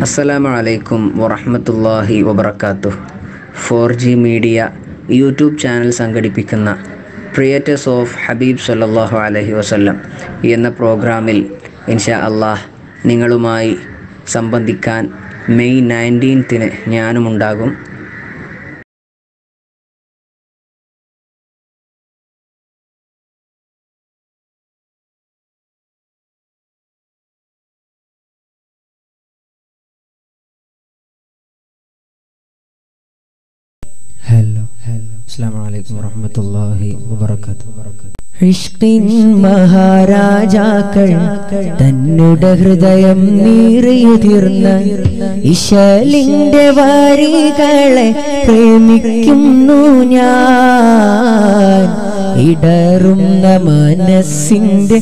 അസ്സലാമു അലൈക്കും വറഹ്മത്തുള്ളാഹി വബറകാതുഹു four G media YouTube channel സംഘടിപ്പിക്കുന്ന ക്രിയേറ്റേഴ്സ് ഓഫ് ഹബീബ് സല്ലല്ലാഹു അലൈഹി വസല്ലം എന്ന പ്രോഗ്രാമിൽ ഇൻഷാ അള്ളാഹ് നിങ്ങളുമായി സംബന്ധിക്കാൻ മെയ് നയൻറ്റീൻത്തിന് ഞാനുമുണ്ടാകും ഹലോ ഹലോ അസ്സാം വലൈക്കും വറഹമത്തല്ലാഹി വബർക്കാത്തു ഇഷ്കിൻ മഹാരാജാക്കൾ തന്നുടെ ഹൃദയം നീറിയുതിർന്ന ഇശലിന്റെ വരികളെ പ്രേമിക്കുന്നു ഞാൻ ഇടറുന്ന മനസ്സിന്റെ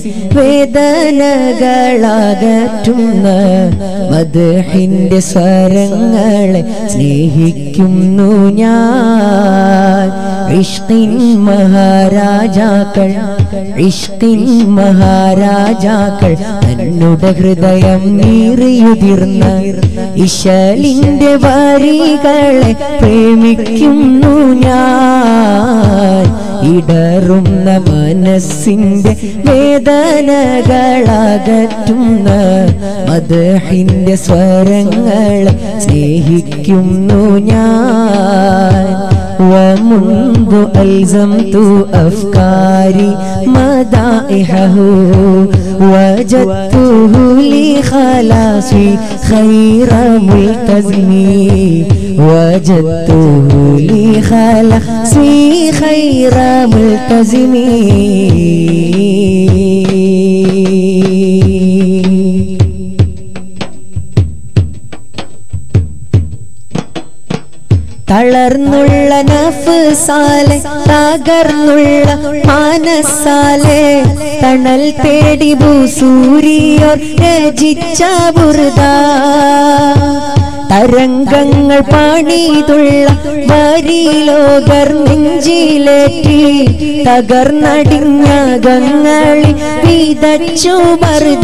വേദനകളകറ്റുന്ന മദഹിന്റെ സ്വരങ്ങളെ സ്നേഹിക്കുന്നു ഞാൻ ഇഷ്കിൻ മഹാരാജാക്കൾ ഇഷ്കിൻ മഹാരാജാക്കൾ തന്നുടെ ഹൃദയം നീറിയുതിർന്ന ഇശലിന്റെ വരികളെ പ്രേമിക്കുന്നു ഞാൻ ഇടറുന്ന മനസ്സിന്റെ വേദനകളകറ്റുന്ന മദഹിന്റെ സ്വരങ്ങളെ സ്നേഹിക്കുന്നു ഞാൻ ومنذ ألزمت أفكاري مدائحه وجدته لي خلاصي خير ملتزم وجدته لي خلاصي خير ملتزم തളർന്നുള്ള നഫ്സാലെ തകർന്നുള്ള മനസ്സാലെ തണൽ തേടി ഭൂസൂരിയോർ രചിച്ച ബുർദ തരംഗങ്ങൾ പാടിതുള്ള വരിലോകർ നെഞ്ചിലേറ്റി തകർന്നടിഞ്ഞ ഗങ്ങളിൽ വിതച്ചു മറുത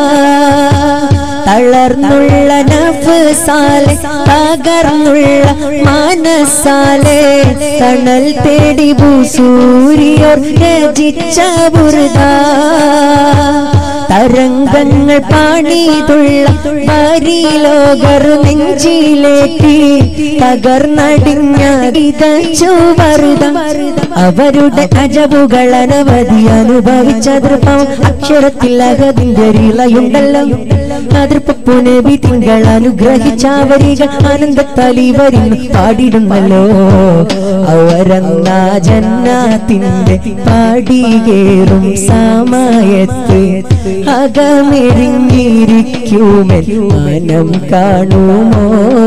തളർന്നുള്ള നഫ്സാലെ തകർന്നുള്ള മനസ്സാലെ തണൽ തേടി ഭൂസൂരിയോർ രചിച്ച ബുർദ തരംഗങ്ങൾ പാടിതുള്ള വരിലോകർ നെഞ്ചിലേറ്റി തകർന്നടിഞ്ഞ വിതച്ചു മറുത അവരുടെ അജബുകൾ അനവധി അനുഭവിച്ച ദൃപ്പം അക്ഷരത്തിൽ അകതിന്റെ ഇളയുണ്ടല്ലോ അതിർപ്പു നബി തിങ്കൾ അനുഗ്രഹിച്ച വരികൾ ആനന്ദത്താലി വരുന്നു പാടിടുന്നല്ലോ അവരെന്ന ജന്നാത്തിന്റെ പാടികേറും സമയത്ത് അകമെരിഞ്ഞിരിക്കുമെൻ മനം കാണുമോ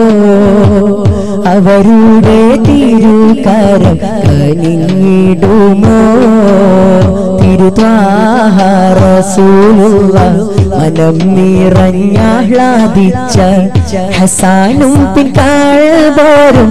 അവരുടെ തിരുകരം കനിഞ്ഞിടുമോ തിരുത്വാഹാറസൂലുള്ള മനം നിറഞ്ഞാഹ്ലാദിച്ച ഹസാനും പിൻകാഴ്പോരും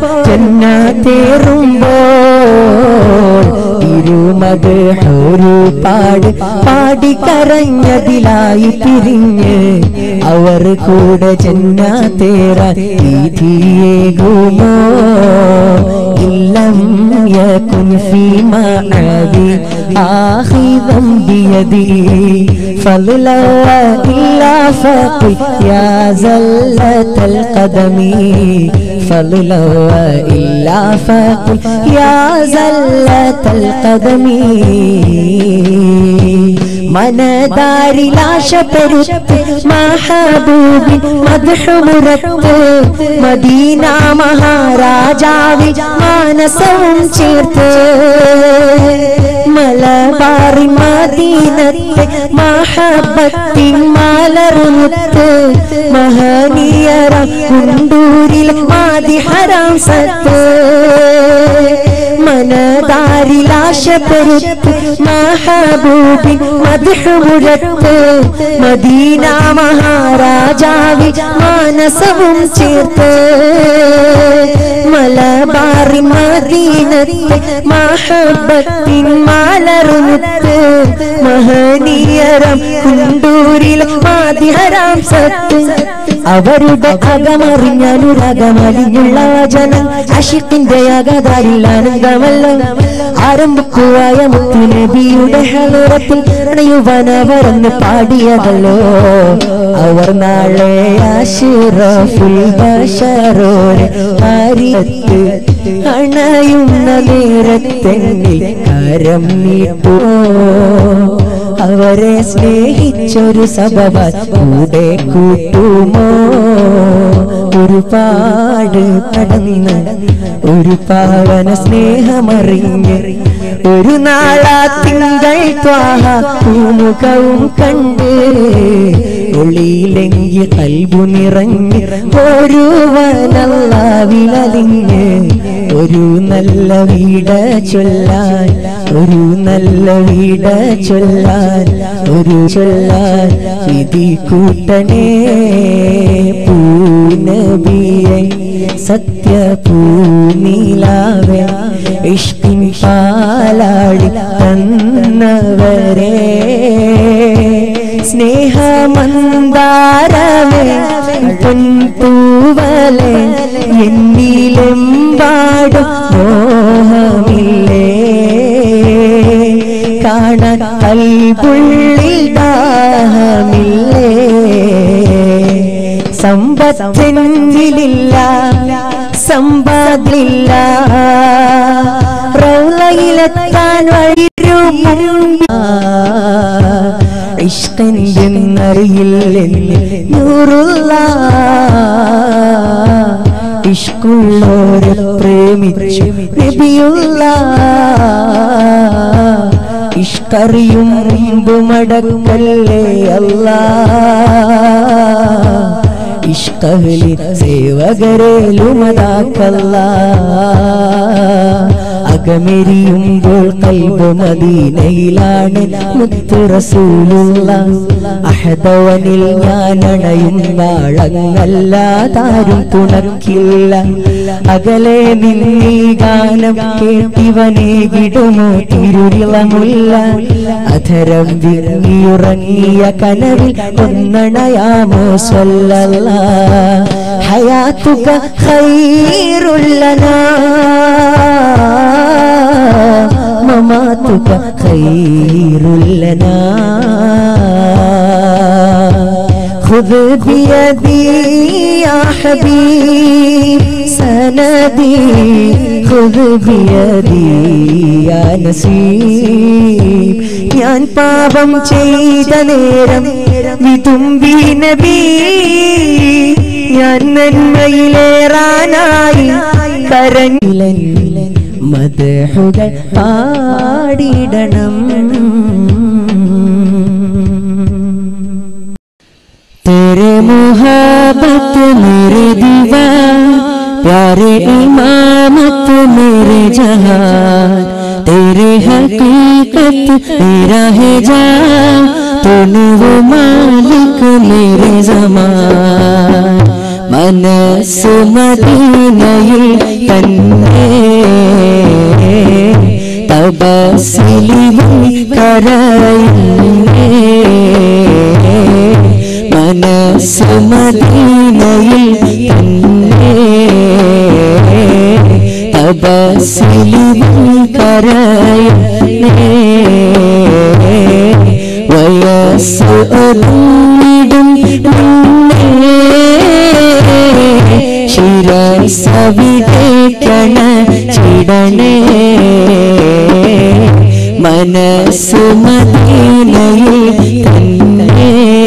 ചെന്നാത്തേറുമ്പോൾ ഇരുമത് ഒരു പാട് പാടിക്കരഞ്ഞതിലായി പിരിഞ്ഞ് അവർ കൂടെ ചെന്നാത്തേറാൻ വിധിയേകുമോ ഇല്ലം യകുൻ ഫീ മഅദി ആഖിദം ബിയദി ഫളല ഇല്ലാ ഫഖി യാ സല്ലത്തൽ ഖദമി ഫളല ഇല്ലാ ഫഖി യാ സല്ലത്തൽ ഖദമി മനദാരിലാശ പെരുത്ത് മഹബൂബി മധുമുറത്ത് മദീന മഹാരാജാവി മാനസവും ചേർത്ത് മലബാറി മദീനത്തെ മഹബത്തിൻ മലറുമുത്ത് മഹനീയറ കുണ്ടൂരിൽ മാതിഹറാം സത്ത് മനദാരിലാശ പെരുത്ത് മഹബൂബിൻ മധുമുഴത്ത് മദീന മഹാരാജാവി മാനസവും ചേർത്ത് മലബാറി മദീനത്തെ മഹബത്തിൻ മലറുമുത്ത് മഹനീയരം കുണ്ടൂരിൽ മാതിഹരാം സത്ത് അവരുടെ അകമറിഞ്ഞാനുരകമലിഞ്ഞുള്ള വചനം അഷിക്കിന്റെ അകതാരിൽ ആനന്ദമല്ലോ ആരംഭിക്കുവായ മുത്തുനബിയുടെ ഹലറത്തിൽ അണയുവനവരെന്ന് പാടിയതല്ലോ അവർ നാളെ ആശിറഫുൽ ബഷറോരെ ആരിയത്ത് അണയുന്ന നേരത്തെന്നിൽ കരം നീട്ടുമോ അവരെ സ്നേഹിച്ചൊരു സഭവ കൂടെ കൂട്ടുമോ ഒരുപാട് കടന്ന് ഒരു പാവന സ്നേഹമറിഞ്ഞ് ഒരു നാളാ തിങ്കൾ ത്വാഹ പൂമുഖവും കണ്ട് ഒളിയിലെങ്കി കൽബു നിറഞ്ഞ് ഒരുവനല്ല വിലലിഞ്ഞ് ഒരു നല്ല വീട ചൊല്ലാൻ ഒരു നല്ല വീട ചൊല്ലാൻ ഒരു ചൊല്ലാൻ വിധി കൂട്ടണേ പൂനബിയെ സത്യ പൂനീലാവേ ഇഷ്കിൻ പാലാടി തന്നവരെ സ്നേഹമന്ദാരമേ പൊൻതൂവലെ എന്നിലെമ്പാടും മോഹമില്ലേ കാണാൻ കൽപുള്ളിൽ ദാഹമില്ലേ സമ്പത്തിനില്ല സമ്പാദില്ല റൗലയിലെത്താൻ വഴിരുമുണ്ട് ഇഷ്കെന്തെന്നറിയില്ലെന്ന് നൂറുള്ള ഇഷ്കുള്ളോരെ പ്രേമിച്ചു നബിയുള്ള ഇഷ്കറിയും മുമ്പ് മടക്കല്ലേ അല്ലാ ഇഷ്കഹലി സേവകരേലുമതാക്കല്ല അകമെരിയുമ്പോൾ കൽബ് മദീനയിലാണ് മുത്ത് റസൂലുള്ള അഹദവനിൽ ഞാൻ അണയും നാളങ്ങല്ലാതാരും തുണക്കില്ല അകലെ നിന്നീ ഗാനം കേട്ടിവനെ കിടുമോ തിരുരിളമുല്ല അധരം വിങ്ങിയുറങ്ങിയ കനവിൽ ഒന്നണയാമോ സ്വല്ലല്ല ഹയാത്തുക ഖൈറുല്ലനാ മമാതുക ഖൈറുല്ലനാ خذ بيدي يا حبيب سندي خذ بيدي يا نسيب ഞാൻ പാപം ചെയ്ത നേരം വിതുമ്പി നബി ഞാൻ നന്മയിലേറാനായി കരഞ്ഞിലൻ മദഹുകൾ പാടിടണം तेरे मोहब्बत मेरे दीवा प्यारे इमामत मेरे जहान तेरे हकीकत मेरा है जान तूने वो मालिक मेरे जमान മനസ്സ് മദീനയിൽ തന്നെ തപസിലിൽ കരയുന്നേ മനസ്സ് മദീനയിൽ തന്നെ തപസിലിൽ കരയുന്നേ വയസ്സ് ഒന്നിടും ശിരസവിടേക്കണ ചിടണേ മനസ്സ് മദീനയിൽ തന്നെ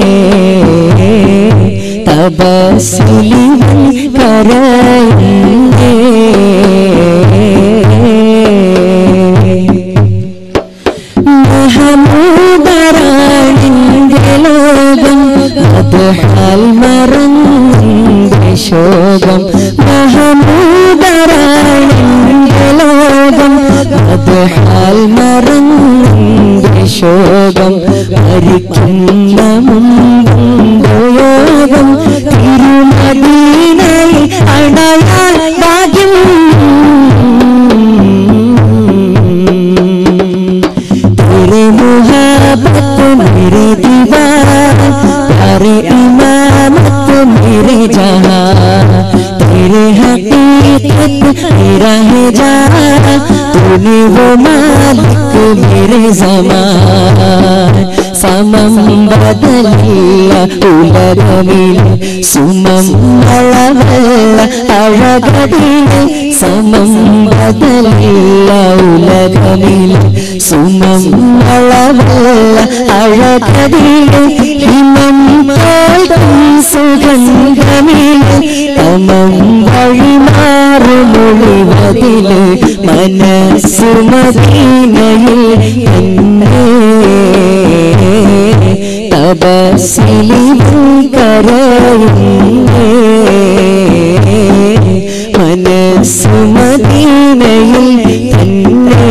തപസിലിൽ കരയുന്നേ മഹമൂദറാണിന്റെ ലോകം അദ്ഹാൽ മറന്നിന്റെ ശോകം മഹമൂദറാണിന്റെ ലോകം അദ്ഹാൽ മറന്നിന്റെ ശോകം മരിക്കുന്ന മുമ്പുണ്ടോ യോഗം തിരുമദീനയിൽ അണയാൻ ഭാഗ്യം तेरे मोहब्बत मेरे दीवार प्यारे इमामत मेरे तूने वो मालिक मेरे जमान സമം ബദലില്ല ഉലകമിൽ സുമം വളവല്ല അഴകടിലെ സമം ബദലില്ല ഉലകമിൽ സുമം വളവല്ല അഴകടിലെ ഹിമം പോൽക്കും സുഗന്ധമിലെ തമം വഴിമാറുമൊഴിവതില് മനസ്സു മദീനയിൽ എന്നെ തപസിലിവും കരയുന്നേ മനസ്സു മദീനയിൽ തന്നെ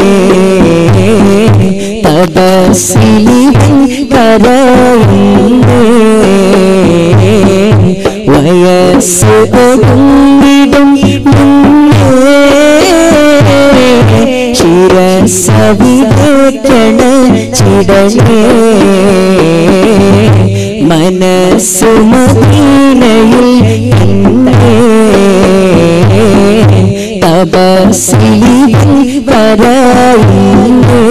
തപസിലിവും കരയുന്നേ വയസ്സ് ഒടുങ്ങിടും ശിരസവിടേക്കണ ചിടലേ മനസ്സു മദീനയിൽ തന്നെ തപസിലിൽ പറയുന്നേ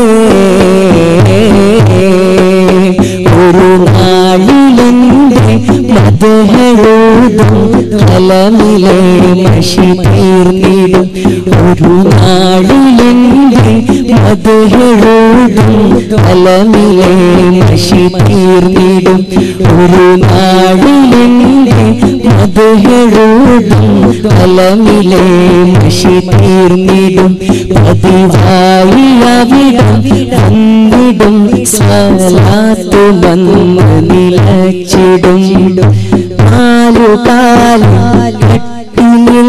ഒരു നാളിലെന്റെ മതഹെഴുതും കലമിലെ മഷി തീർന്നിടും ഒരു നാളിലെന്റെ മതഹെഴുതും കലമിലെ മഷി തീർന്നിടും ഒരു നാളിലെന്റെ മതഹെഴുതും കലമിലെ മഷി തീർന്നിടും പതിവായി അവിടം വന്നിടും സ്വലാത്തു വന്ന് നിലച്ചിടും നാലു കാലം കട്ടിലിൽ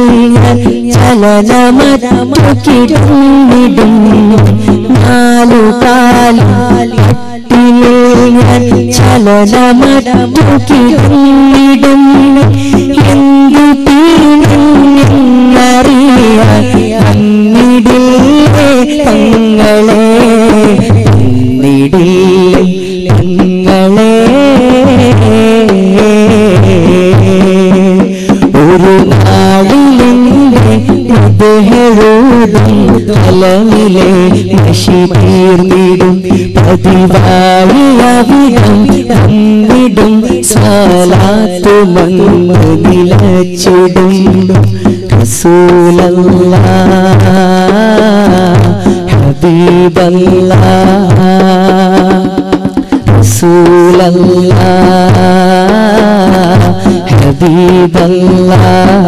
ചലനമറ്റു കിടന്നിടും നാലു കാലം കട്ടിലിൽ ചലനമറ്റു കിടന്നിടും എന്തു തീരുന്നറിയാൻ അന്നിടില്ലേ തങ്ങളെ അന്നിടില്ലേ തങ്ങളെ ഒരു നാളിലെന്റെ മതഹെഴുതും കലമിലെ മഷി തീർന്നിടും പതിവായി അവിടം തന്നിടും സ്വലാത്തു മങ്ങ് നിലച്ചിടും റസൂലല്ലാ ഹബീബല്ലാ റസൂലല്ലാ ഹബീബല്ലാ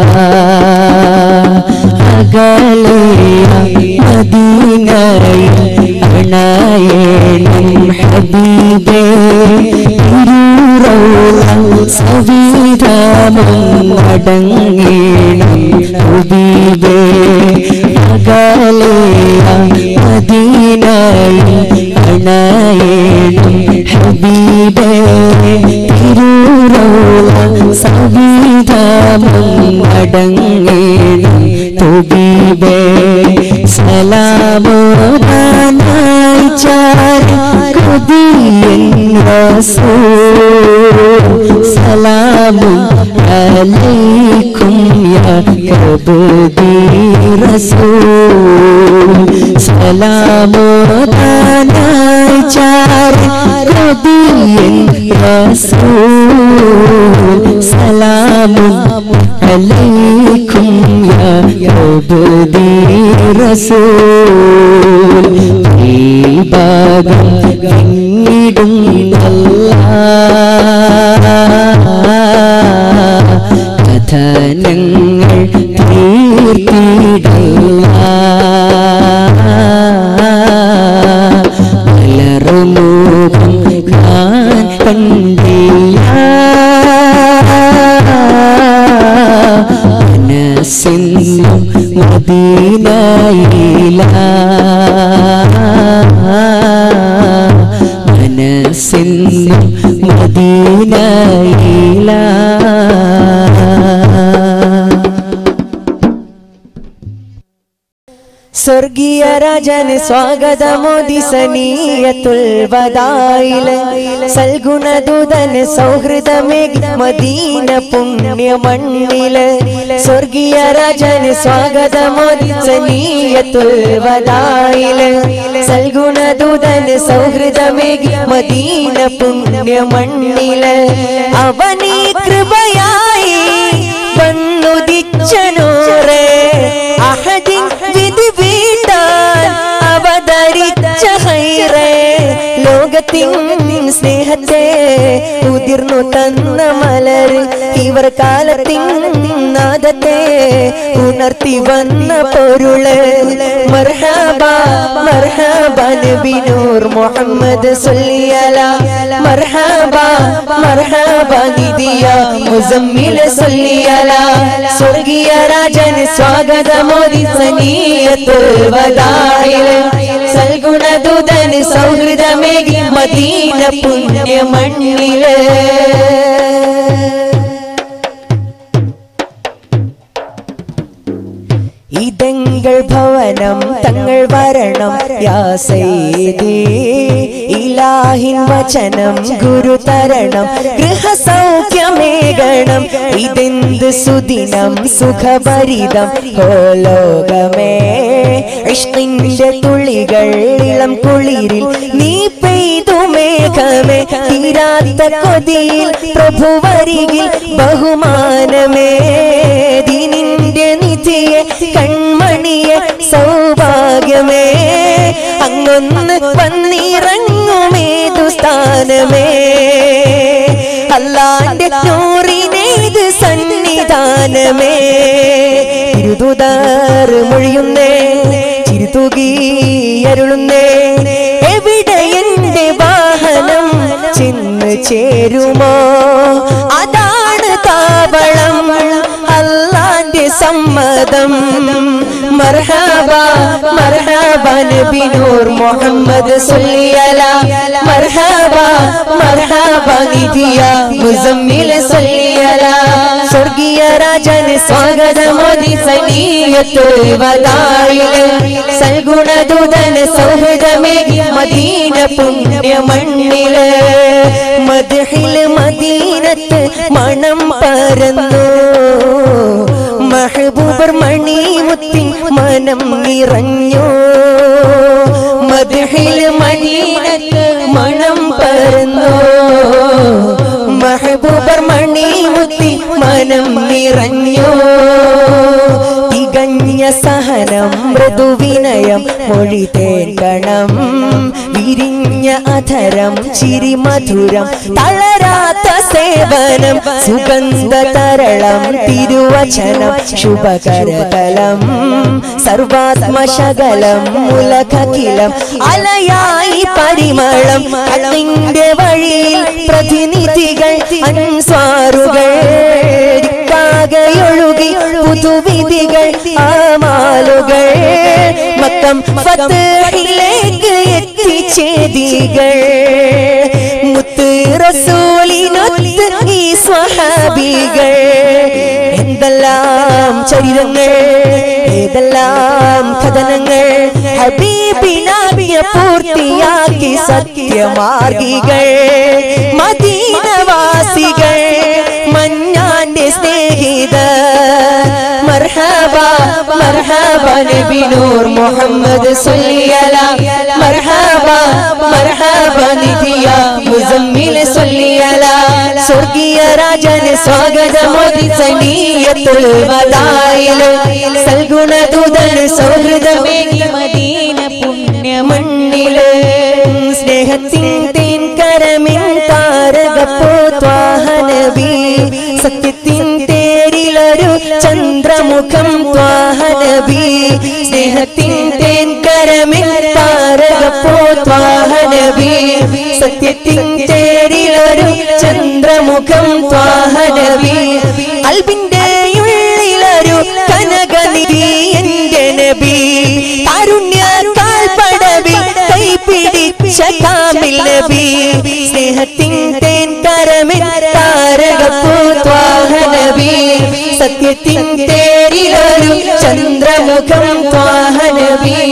അകലെയ മദീനയിൽ അണയേണം ഹബീബേ തിരുറൗള സവിധാമം അടങ്ങേണം ഹബീബേ അകലെയ മദീനയിൽ അണയേണം ഹബീബേ തിരുറൗള സവിധാമം അടങ്ങേണം തുബീബേ സലാമോദാനായി ചാരിയൻ സലാമും അലൈക്കും യാ കബദി റസൂൽ സലാമോദാനായി ചാരിയൻ റസൂൽ സലാമും അലൈക്കും യാ കബദി റസൂൽ ഈ ഭാഗം പിന്നിടും കഥനങ്ങൾ തീർത്തിടല്ല മലർമുഖം ഞാൻ കണ്ടില്ല മനസ്സിന്നും മദീനയില മനസ്സിന്നും മദീനയില സ്വർഗീയ രാജന് സ്വാഗതമോദി സനീയത്തുൽ വദായില് സൽഗുണദൂതന് സൗഹൃദമേകി മദീന പുണ്യ മണ്ണില് സ്വർഗീയ രാജന് സ്വാഗതമോദി സനീയത്തുൽ വദായില് സൽഗുണദൂതന് സൗഹൃദമേകി മദീന പുണ്യ മണ്ണില് അവനീ കൃപയായി വന്നുദിച്ചനൂറേ അഹദിൻ വിധി വീട്ടാൻ അവതരിച്ച ഹൈറേ ലോകത്തിൻ സ്നേഹത്തെ ഉതിർന്നു തന്ന മലർ ഇവർ കാലത്തിൻ നാദത്തെ ഉണർത്തി വന്ന പൊരുള് മർഹബ മർഹബ നബി നൂർ മുഹമ്മദ് സല്ലി അല മർഹബ മർഹബ നിദിയ മുസമ്മിൽ സല്ലി അല സ്വർഗീയ രാജന് സ്വാഗതമോദി സനീയത്തുൽ വദായിൽ സൽഗുണദൂതന് സൗഹൃദമേകി മദീന പുണ്യ മണ്ണില് ഇതെങ്കൾ ഭവനം തങ്ങൾ വരണം യാ സയ്യിദി ഇലാഹിൻ വചനം ഗുരു തരണം ഗൃഹസൗഖ്യമേകണം ഇതെന്ത് സുദിനം സുഖഭരിതം ഹോ ലോകമേ ഇഷ്കിന്റെ തുള്ളികൾ ഇളം കുളിരിൽ നീ പെയ്തു മേഘമേ തീരാത്ത കൊതിയിൽ പ്രഭുവരികിൽ ബഹുമാനമേ ദിനിന്റെ നിധിയെ കൺമണിയെ സൗഭാഗ്യമേ അങ്ങൊന്ന് വന്നിറങ്ങുമേതു സ്ഥാനമേ അല്ലാന്റെ നൂറിനേത് സന്നിധാനമേ തിരുതുതാർ മൊഴിയുന്നേ ചിരുതുകി അരുളുന്നേ എവിടെ എന്റെ വാഹനം ചെന്ന് ചേരുമോ അതാണ് താവളം അല്ലാന്റെ സമ്മതം മർഹബ മർഹബ നബി നൂർ മുഹമ്മദ് സല്ലി അല മർഹബ മർഹബ നിധിയ മുസമ്മിൽ സല്ലി അല സ്വർഗീയ രാജന് സ്വാഗതമോദി സനീയത്തുൽ വദായില് സൽഗുണദൂതന് സൗഹൃദമേകി മദീന പുണ്യ മണ്ണില് മദ്ഹില് മദീനത്ത് മണം പരന്നു മഹബൂബർ മണിമുത്തിൻ മനം നിറഞ്ഞു മദ്ഹില് മദീനത്ത് മണം പരന്നു മഹബൂബർ മണിമുത്തി മനം നിറഞ്ഞു തികഞ്ഞ സഹനം മൃദുവിനയം മൊഴി തേക്കണം വിരിഞ്ഞ അധരം ചിരി മധുരം തളരാത്ത സേവനം സുഗന്ധ തരളം തിരുവചനം ശുഭകരതലം സർവാത്മശകലം മുലഖിലം അലയായി പരിമളം അതിന്റെ വഴിയിൽ പ്രതിനിധികൾ അൻസ്വാറുകൾ ദിക്കാകെയൊഴുകി പുതുവിധികൾ ആമാലുകൾ മക്കം ഫത്തഹിലേക്ക് എത്തിച്ചേദികൾ മുത്ത് റസൂലിനൊത്ത് ഈ സ്വഹാബികൾ എന്തെല്ലാം ചരിതങ്ങൾ ഏതെല്ലാം കഥനങ്ങൾ ഹബീബിനാവിയ പൂർത്തിയാക്കി സത്യമാർഗികൾ മദീനവാസികൾ മഞ്ഞാന്റെ സ്നേഹിത മർഹബ മർഹബ നബി നൂർ മുഹമ്മദ് സല്ലി അല മർഹബ മർഹബ നിധിയ മുസമ്മിൽ സല്ലി അല സ്വർഗീയ രാജന് സ്വാഗതമോദി സനീയത്തുൽ വദായില് സൽഗുണദൂതന് സൗഹൃദമേകി മദീന പുണ്യ മണ്ണില് സ്നേഹത്തിൻ തേൻ കരമിൻ താരകപ്പോ ത്വാഹനബി സത്യത്തിൻ തേരിലൊരു ചന്ദ്രമുഖം ത്വാഹനബി സ്നേഹത്തിൻ തേൻ കരമിൻ താരകപ്പോ ത്വാഹനബി സത്യത്തിൻ തേരിലൊരു ചന്ദ്രമുഖം ത്വാഹനബി അൽബിന്റെ ഉള്ളിലൊരു കനകനിധി എന്റെ നബി കാരുണ്യ കാൽപ്പടവിൽ കൈപിടിച്ച കാമിൽ നബി സ്നേഹത്തിൻ തേൻ കരമിൽ താരകപ്പൂ ത്വാഹനബി സത്യത്തിൻ തേരിലൊരു ചന്ദ്രമുഖം ത്വാഹനബി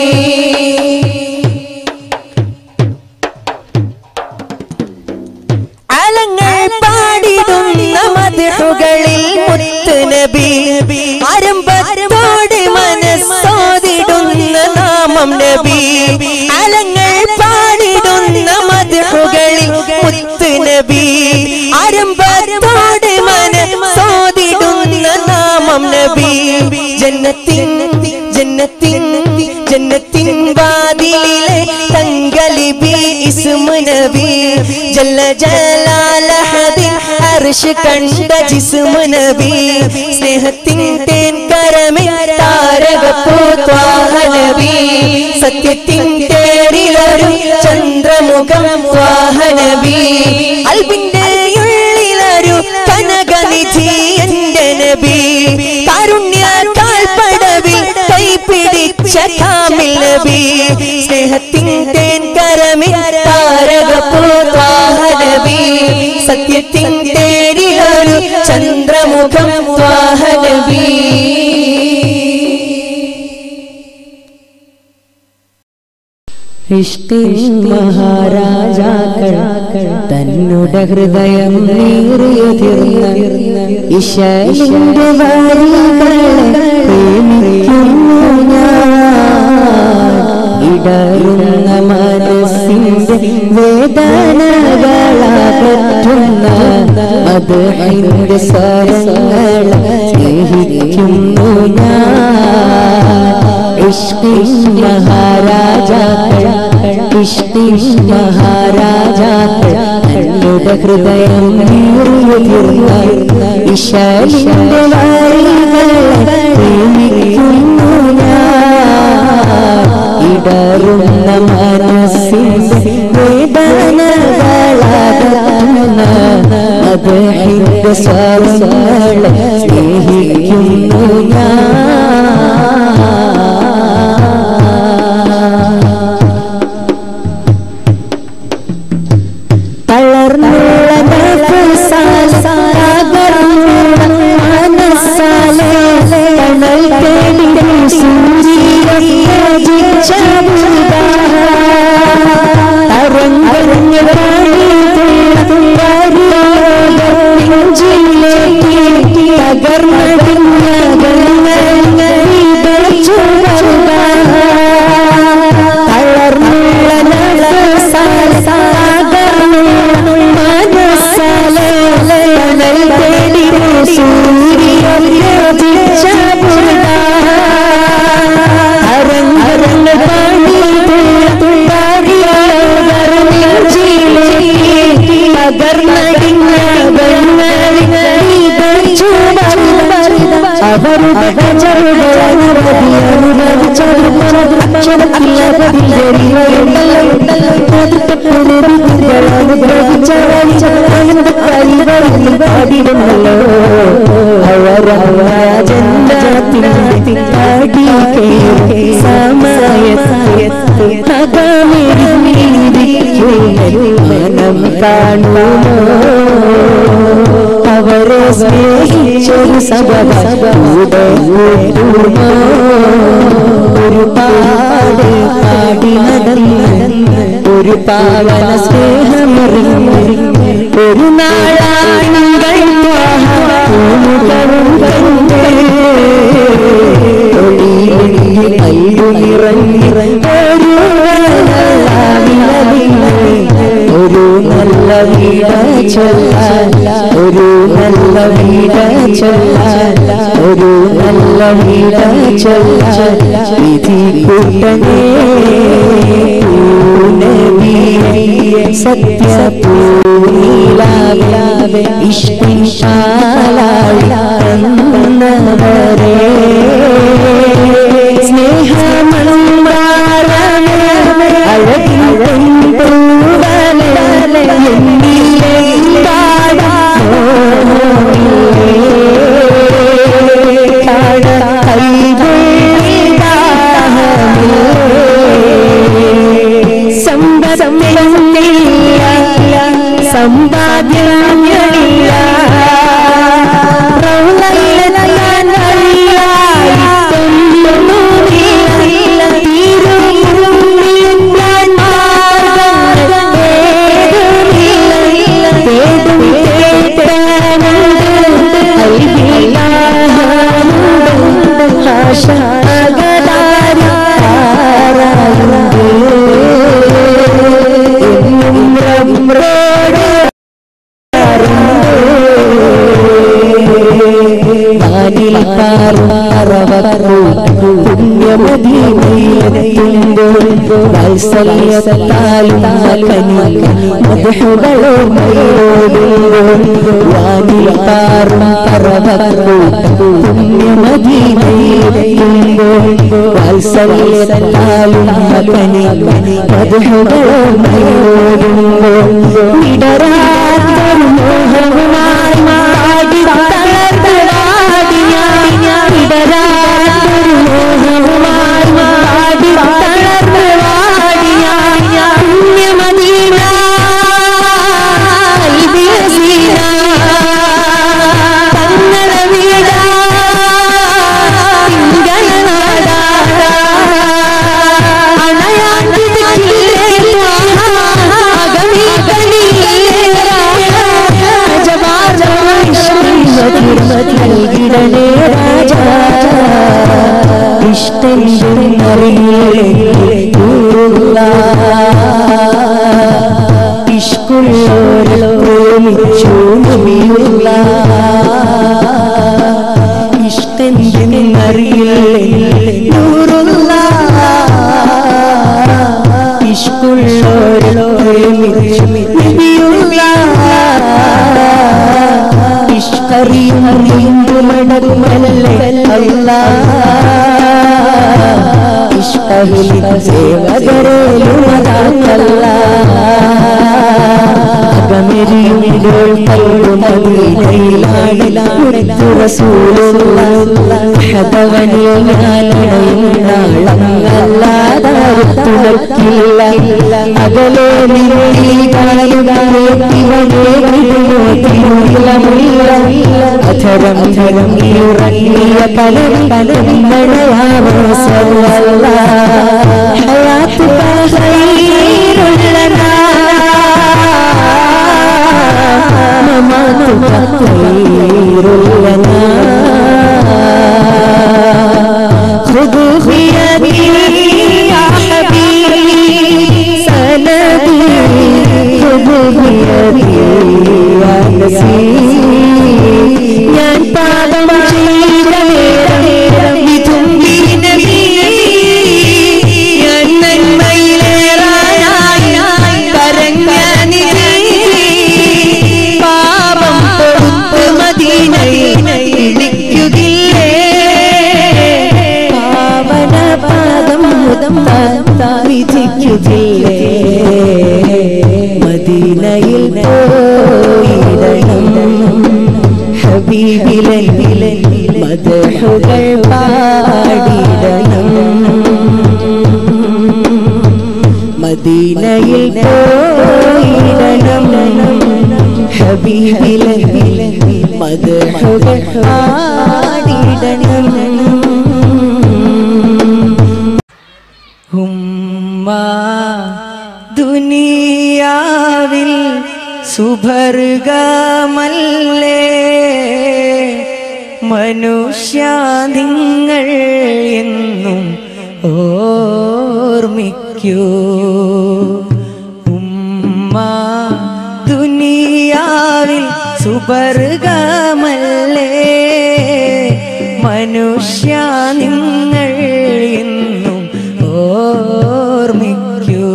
മധുകളിൽ മുത്ത് നബി ആരംഭത്തോട് മനസ്സോതിടുന്ന നാമം നബി അലങ്ങൾ പാടിടുന്ന മധുകളിൽ മുത്ത് നബി ആരംഭത്തോട് മനസ്സോതിടുന്ന നാമം നബി ജന്നത്തിൻ ജന്നത്തിൻ ജന്നത്തിൻ വാതിലിലെ തങ്കലിബി ഇസ്മു നബി ജല്ല ജലാലഹദിൻ അർഷ് കണ്ട ജിസ്മു നബി സ്നേഹത്തിൻ തേൻ കരമിൽ താരകപ്പൂ ത്വാഹ നബി സത്യത്തിൻ തേരിലൊരു ചന്ദ്രമുഖം ത്വാഹ നബി അൽബിന്റെ ഉള്ളിലൊരു കനകനിധി എന്റെ നബി കാരുണ്യ കാൽപ്പടവിൽ കൈപിടിച്ച കാമിൽ നബി സ്നേഹത്തിൻ തേൻ കരമിൽ താരകപൂത്വാഹ നബി സത്യത്തിൻ തേരിലൊരു ചന്ദ്രമുഖം ത്വാഹ നബി ഇഷ്ടിൻ മഹാരാജാക്കൾ തന്നുടെ ഹൃദയം നീറിയുതിർന്ന ഇശലിന്റെ വരികളെ പ്രേമിക്കുന്നു ഞാൻ ഇടറുന്ന മനസ്സിന്റെ വേദനകളകറ്റുന്ന അത് എന്റെ സ്വരങ്ങളെ സ്നേഹിക്കുന്നു ഞാൻ ഇഷ്ടിൻ മഹാരാജാക്കൾ ഇഷ്ടിൻ മഹാരാജാക്കൾ തന്നുടെ ഹൃദയം നീറിയുതിർന്ന ഇശലിന്റെ വരികളെ പ്രേമിക്കുന്നു ഞാൻ ഇടറുന്ന മനസ്സിന്റെ വേദനകളകറ്റുന്ന അത് എന്റെ സ്വരങ്ങളെ സ്നേഹിക്കുന്നു ഞാൻ തളർന്നുള്ള നഫ്സാലെ, തകർന്നുള്ള മനസ്സാലെ, തണൽ തേടി സൂര്യൻ യാചിച്ച ബുധാ. തരംഗങ്ങൾ പാടിയിട്ടുള്ള വരിയോട് നെഞ്ചിലേക്ക് തകർന്നടിഞ്ഞ ഗംഗകൾ ഇതച്ചു വരുക. തളർന്നുള്ള നഫ്സാലെ, തകർന്നുള്ള മനസ്സാലെ, തണൽ തേടി സൂര്യൻ യാചിച്ച ബുധാ. അരങ്ങരങ്ങ് പാടിയിട്ടുള്ള നെഞ്ചിലേക്ക് പകർന്നടിഞ്ഞ വെണ്ണലിച്ചു അവരുടെ ചെറുകൾ അനുമതി അനുഭവിച്ചവരില്ലോ അവരാജന്മത്തിന്റെ അടി കേറി സമയത്ത് മനം കാണുമോ അവരെ സ്നേഹിച്ചൊരു സഭ കൂടെ കൂട്ടുമോ ഒരുപാട് പാടി നടന്ന് ഒരു പാവന സ്നേഹമറിഞ്ഞ് ഒരു നാളാണികൾ പൂമുഖവും കണ്ട് ഒളിയിൽ കയ്യു നിറഞ്ഞിറങ്ങൊരു ഒരു നല്ല വീട ചൊല്ല ഒരു നല്ല വീട ചൊല്ല ഒരു നല്ല വീട ചൊല്ല വിധി കൂട്ടനേ സത്യ പൂനീലാവേ ഇഷ്ടിൻ ശാലാളന്നവരേ സ്നേഹമണമ്പാറമേ അഴകിൻ പൂവലേ എന്നിലെ സമ്പാദ്യമില്ല വാത്സല്യത്താലും മധുഹുകളും വാനിൽ പാറും പുണ്യമദീനയിലെത്തുമ്പോൾ വാത്സല്യത്താലും മധുഹുകളും ഇടരാത്തൊരു മോഹവുമായി മാടി തളർത്തലാടി ഞാൻ ഇടരാത്തൊരു മോഹവുമായി മാടി തളർത്തലാടി ഞാൻ പുണ്യമദീന വിലസീന തങ്ങളെ വീടാ തിങ്കളനാടാ നൽകിടണേ രാജ ഇഷ്ടം ഇഷ്കുള്ളോരോ പ്രേമിച്ചു നബിയുള്ള ഇഷ്ടെന്തിനറിയില്ലേ നൂറുള്ള ഇഷ്കുള്ളോരോ പ്രേമിച്ചു നബിയുള്ള ഇഷ്കറിയും മടക്കുമല്ലേ അല്ല ഇഷ്ടഹിൽ സേവകരേലുമതല്ല അകമെരിയുമ്പോൾ കൽമതിയിലാടിലാടിലാടുത്തു റസൂലുള്ള ഹതവനിൽ ഞാനടയുന്നാളല്ലാതാവത്തു നിർത്തില്ല അകലെ അധരം ധരം ഇറങ്ങിയ പലം പലം മഴയാമോ സല്ല ഹയാത്ത് ഖൈറുള്ളനാ മമാതുക ഖൈറുള്ളനാ خذوا بيدي يا حبيبي سندي خذوا بيدي يا نسيم ഞാൻ പാപം ചെയ്ത നേരം വിതുമ്പി നബി ഞാൻ നന്മയിലേറാനായി കരഞ്ഞ നിധി പാപം പൊറുത്ത് മദീനയിൽ ഇളിക്കുകില്ലേ പാവന പാദം മുതം വിധിക്കുകില്ലേ മദീനയിൽ പോയിടണം ഹബീബിലൻ മദഹുകൾ പാടിടണം മദീനയിൽ പോയിടണം ഹബീബിലൻ മദഹുകൾ പാടിടണം ഉമ്മ ദുനിയാവിൽ സുഭർഗമല്ലേ മനുഷ്യ നിങ്ങൾ എന്നും ഓർമ്മിക്കൂ ഉമ്മ ദുനിയാവിൽ സുഭർഗമല്ലേ മനുഷ്യ നിങ്ങൾ എന്നും ഓർമ്മിക്കൂ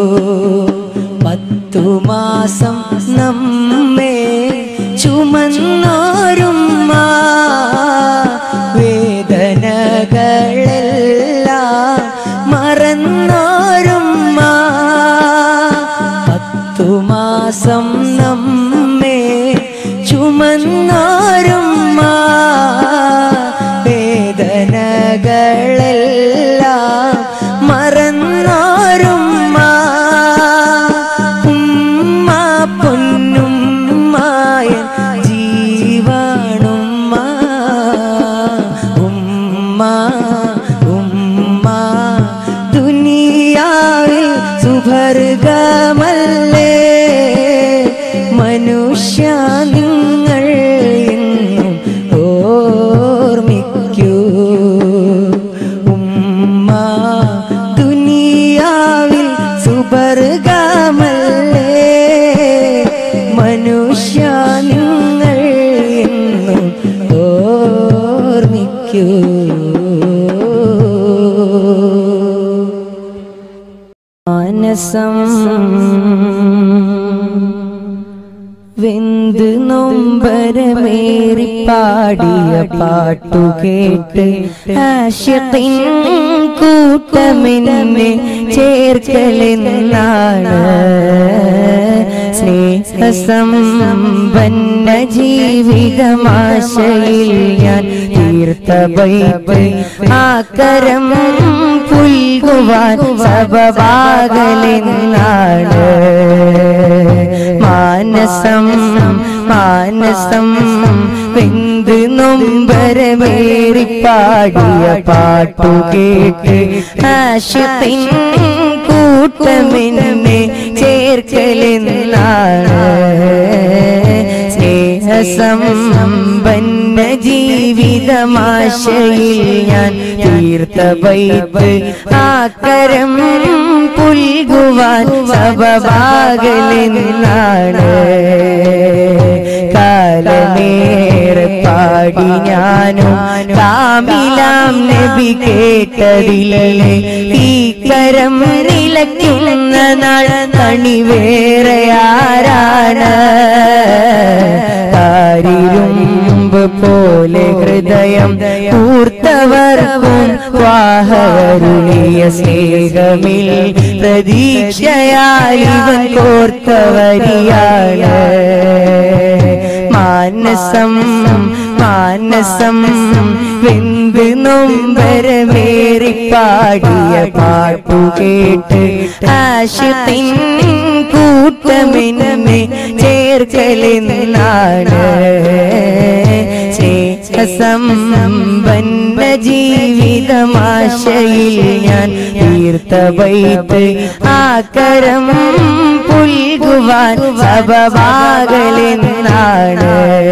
പത്തു മാസം നമ്മെ ചുമന്നോരുമ്മ വേദനകളെല്ലാം മറന്നോരുമ്മ പത്തു മാസം നമ്മെ ചുമന്നോരുമ്മ വേദനകളെല്ലാം മറന്നോരുമ്മ ഉമ്മ പൊന്നുമ്മായ ജീവാണുമ്മ ഉമ്മ ഉമ്മ ദുനിയാവിൽ സുഭർഗമല്ലേ മനുഷ്യ നിങ്ങൾ എന്നും ഓർമ്മിക്കൂ ഉമ്മ ദുനിയാവിൽ സുബർഗമല്ലേ മനുഷ്യ നിങ്ങൾ എന്നും ഓർമ്മിക്കൂ വെന്ത് നൊമ്പരമേറി പാടിയ പാട്ടു കേട്ട് ആശത്തിൻ കൂട്ടമെന്നെ ചേർക്കലെന്നാണ് സ്നേഹസമ്പന്ന ജീവിതമാശയിൽ ഞാൻ തീർത്ത ബൈബിൾ ആക്കരം പുൽകുവാൻ സബബാകലെന്നാണ് മാനസം മാനസം വെന്ത് നൊമ്പരമേറി പാടിയ പാട്ടു കേട്ട് ആശത്തിൻ കൂട്ടമെന്നെ ചേർക്കലെന്നാണ് സ്നേഹസമ്പന്ന ജീവിതമാശയിൽ ഞാൻ തീർത്ത ബൈബിൾ ആക്കരം പുൽകുവാൻ സബബാകലെന്നാണ് കാലമേറെ പാടി ഞാനും കാമിലാം നബി കേട്ടതില്ലേ ഈ കരം നിലയ്ക്കുന്ന നാൾ കണി വേറെ ആരാണ് താരിരുമ്പ് പോലെ ഹൃദയം കൂർത്തവർക്കും വാഹരുളിയ സ്നേഹമിൽ പ്രതീക്ഷയാൽ ഇവൻ കോർത്തവരിയാണ് മാനസം മാനസം വെന്ത് നൊമ്പരമേറി പാടിയ പാട്ടു കേട്ട് ആശത്തിൻ കൂട്ടമെന്നെ ചേർക്കലെന്നാണ് സ്നേഹസമ്പന്ന ജീവിതമാശയിൽ ഞാൻ തീർത്ത ബൈത്ത് ആക്കരം പുൽകുവാൻ സബബാകലെന്നാണ്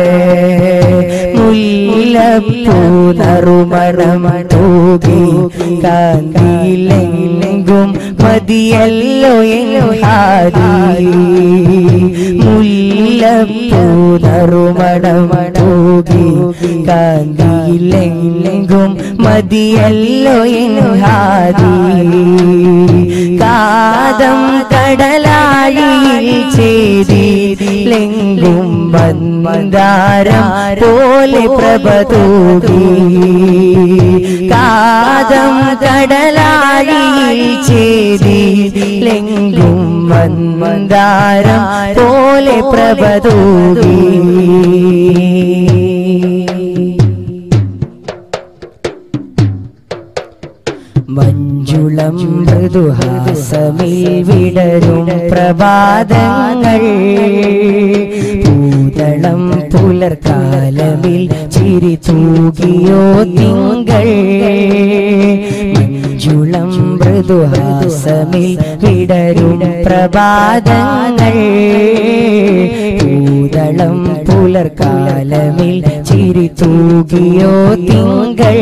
മുല്ലപ്പൂ നറുമണം തൂകി കാന്തിയിലെങ്കും മതിയല്ലോ ഹാരി മുല്ലപ്പൂ നറുമണം തൂകി കാന്തിയിലെങ്കും മതിയല്ലോ ഹാരി കാതം കടലാഴിയിൽ ചേരിലെങ്കും മന്ദാരം പോലെ പ്രഭ തൂകി കാതം കടലാഴിയിൽ ചേരിലെങ്കും മന്ദാരം പോലെ പ്രഭ തൂകി മഞ്ജുളം മൃദുഹാസമിൽ വിടരും പ്രഭാതങ്ങൾ പൂതളം പുലർക്കാലമിൽ ചിരി തൂകിയോ തിങ്കൾ മഞ്ജുളം മൃദുഹാസമിൽ വിടരും പ്രഭാതങ്ങൾ പൂതളം പുലർക്കാലമിൽ ചിരി തൂകിയോ തിങ്കൾ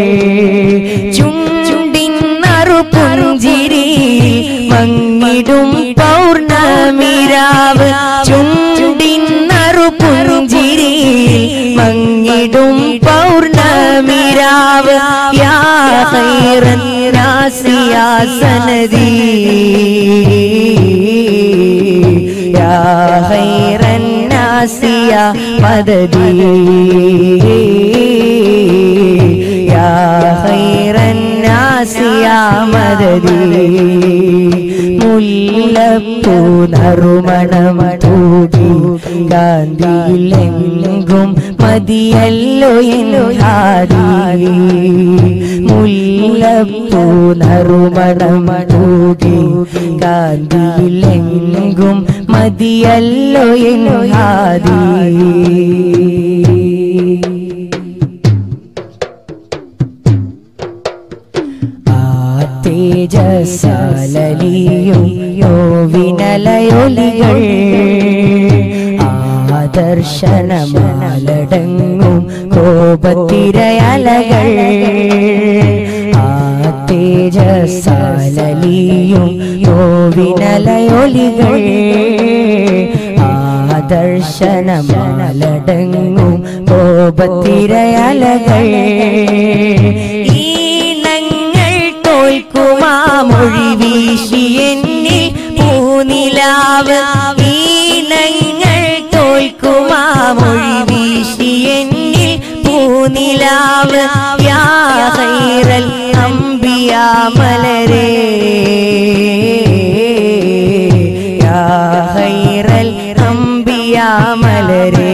ചുണ്ടിൻ നറുപുഞ്ചിരി മങ്ങിടും പൗർണമിരാവ് ചുണ്ടിൻ നറുപുഞ്ചിരി മങ്ങിടും പൗർണമിരാവ് യാ ഖൈറൻ നാസിയാ സനദി യാ ഖൈറൻ നാസിയ മദദി യാ ഖൈറൻ നാസിയ മദദി മുല്ലപ്പൂ നറുമണം തൂകി ഗാന്ധിയിലെങ്കും മതിയല്ലോ എന്നു ഹാരി മുല്ലപ്പൂ നറുമണം തൂകി ഗാന്ധിയിലെങ്കും മതിയല്ലോ എന്നു ഹാരി തേജസാലിയും യോവിനലയൊലികൾ ആദർശനമാലടങ്ങും കോപത്തിരയലകൾ ആ തേജസാലിയും യോവിനലയൊലികൾ ആദർശനമാലടങ്ങും കോപത്തിരയലകൾ ഈണങ്ങൾ തോൽക്കുമാ മൊഴി വീശി എന്നിൽ നിലാവ് ഈണങ്ങൾ തോൽക്കുമാ മൊഴി വീശി എന്നിൽ പൂനിലാവ് യാ ഖൈറൽ അംബിയാ മലരേ യാ ഖൈറൽ അംബിയാ മലരേ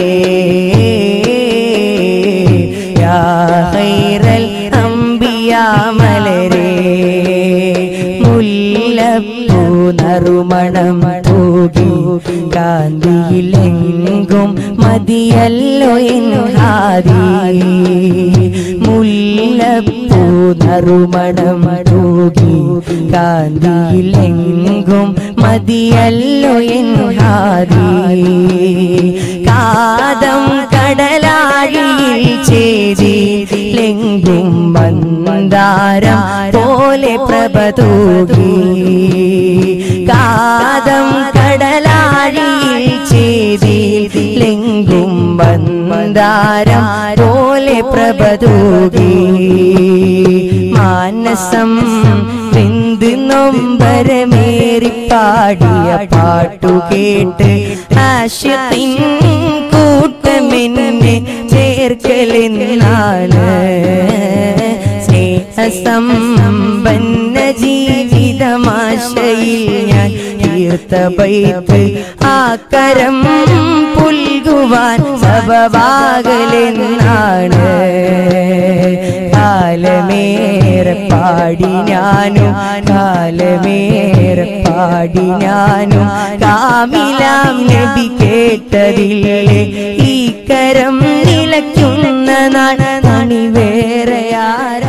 യാ ഖൈറൽ അംബിയാ മലരേ മുല്ലപ്പൂ നറുമണം തൂകി കാന്തിയിലെങ്കും മതിയല്ലോ എന്നാദി മുല്ലപ്പൂ നറുമണം തൂകി കാന്തിയിലെങ്കും മതിയല്ലോ എന്നാദി കാതം കടലാഴിയിൽ ചേരിലെങ്കും മന്ദാരം പോലെ പ്രഭ തൂകി കാതം കടലാഴിയിൽ ചേരിലെങ്കും മന്ദാരം പോലെ പ്രഭ തൂകി മാനസം വെന്ത് നൊമ്പരമേറി പാടിയ പാട്ടു കേട്ട് ആശത്തിൻ കൂട്ടമെന്നെ ചേർക്കലെന്നാണ് സ്നേഹസമ്പന്ന ജീവിതമാശയിൽ ഞാൻ തീർത്ത പൈത്ത് ആ കരം പുൽകുവാൻ സബവാകലെന്നാണ് കാലമേറെ പാടി ഞാനും കാലമേറെ പാടി ഞാനും കാമിലാം നബി കേട്ടതില്ലേ ഈ കരം നിലയ്ക്കുന്ന നാൾ വേറെ ആരാ